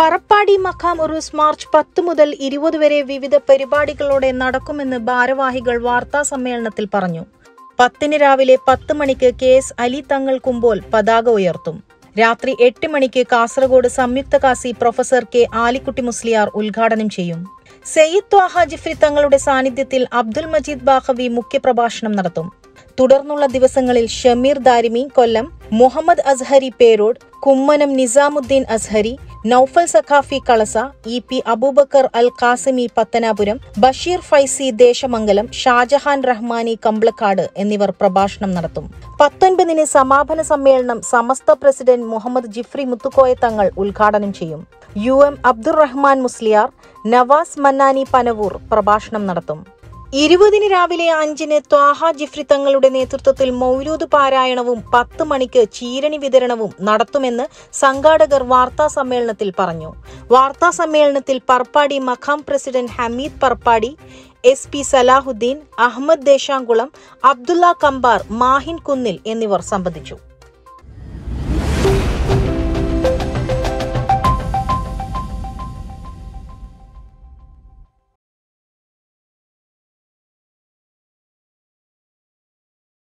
പറപ്പാടി മഖാം ഉറൂസ് March പത്ത് മുതൽ ഇരുപത് വരെ വിവിധ പരിപാടികളോടെ നടക്കുമെന്ന് ഭാരവാഹികൾ വാർത്താ സമ്മേളനത്തിൽ പറഞ്ഞു പത്തിന് രാവിലെ പത്ത് മണിക്ക് കെ എസ് അലി തങ്ങൾ കുമ്പോൾ പതാക ഉയർത്തും രാത്രി എട്ട് മണിക്ക് കാസർഗോഡ് സംയുക്ത കാസി പ്രൊഫസർ കെ ആലിക്കുട്ടി മുസ്ലിയാർ ഉദ്ഘാടനം ചെയ്യും സയ്യിദ് ത്വാഹ ജിഫ്രി തങ്ങളുടെ സാന്നിധ്യത്തിൽ അബ്ദുൽ മജീദ് ബാഖവി മുഖ്യപ്രഭാഷണം നടത്തും തുടർന്നുള്ള ദിവസങ്ങളിൽ ഷമീർ ദാരിമി കൊല്ലം മുഹമ്മദ് അസ്ഹരി പേരോഡ് കുമ്മനം നിസാമുദ്ദീൻ അസ്ഹരി നൌഫൽ സഖാഫി കളസ ഇ പി അബൂബക്കർ അൽ ഖാസിമി പത്തനാപുരം ബഷീർ ഫൈസി ദേശമംഗലം ഷാജഹാൻ റഹ്മാനി കമ്പ്ലക്കാട് എന്നിവർ പ്രഭാഷണം നടത്തും പത്തൊൻപതിന് സമാപന സമ്മേളനം സമസ്ത പ്രസിഡന്റ് മുഹമ്മദ് ജിഫ്രി മുത്തുക്കോയ തങ്ങൾ ഉദ്ഘാടനം ചെയ്യും യു എം അബ്ദുറഹ്മാൻ മുസ്ലിയാർ നവാസ് മന്നാനി പനവൂർ പ്രഭാഷണം നടത്തും ഇരുപതിന് രാവിലെ അഞ്ചിന് ത്വാഹ ജിഫ്രി തങ്ങളുടെ നേതൃത്വത്തിൽ മൗലൂദ് പാരായണവും പത്ത് മണിക്ക് ചീരണി വിതരണവും നടത്തുമെന്ന് സംഘാടകർ വാർത്താ സമ്മേളനത്തിൽ പറഞ്ഞു വാർത്താ സമ്മേളനത്തിൽ Parppady Maqam president Hameed Parppady S P Salahuddin Ahmed Deshamkulam Abdulla Kambar Mahin Kunnil എന്നിവർ സംബന്ധിച്ചു